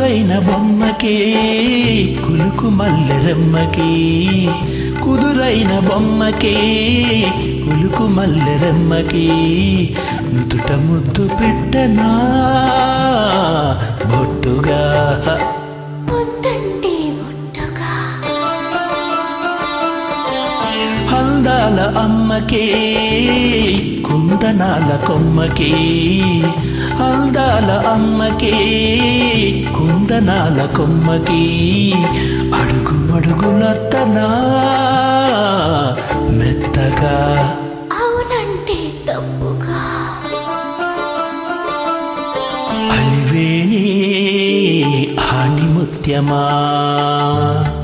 కుదురైన బొమ్మకే కులుకు మల్లెరెమ్మకి కుదురైన బొమ్మకే కులుకు మల్లెరెమ్మకి నుదుట ముద్దు పెట్టనా బొట్టుగా ముద్దంటే ముట్టుగా అందాల అమ్మకే కుందనాల కొమ్మకే అందాల అమ్మకే కుందనాల కొమ్మకి అడుగు అడుగులొత్తనా మెత్తగా అవునంటే తప్పుగా అలివేణి ఆణిముత్యమా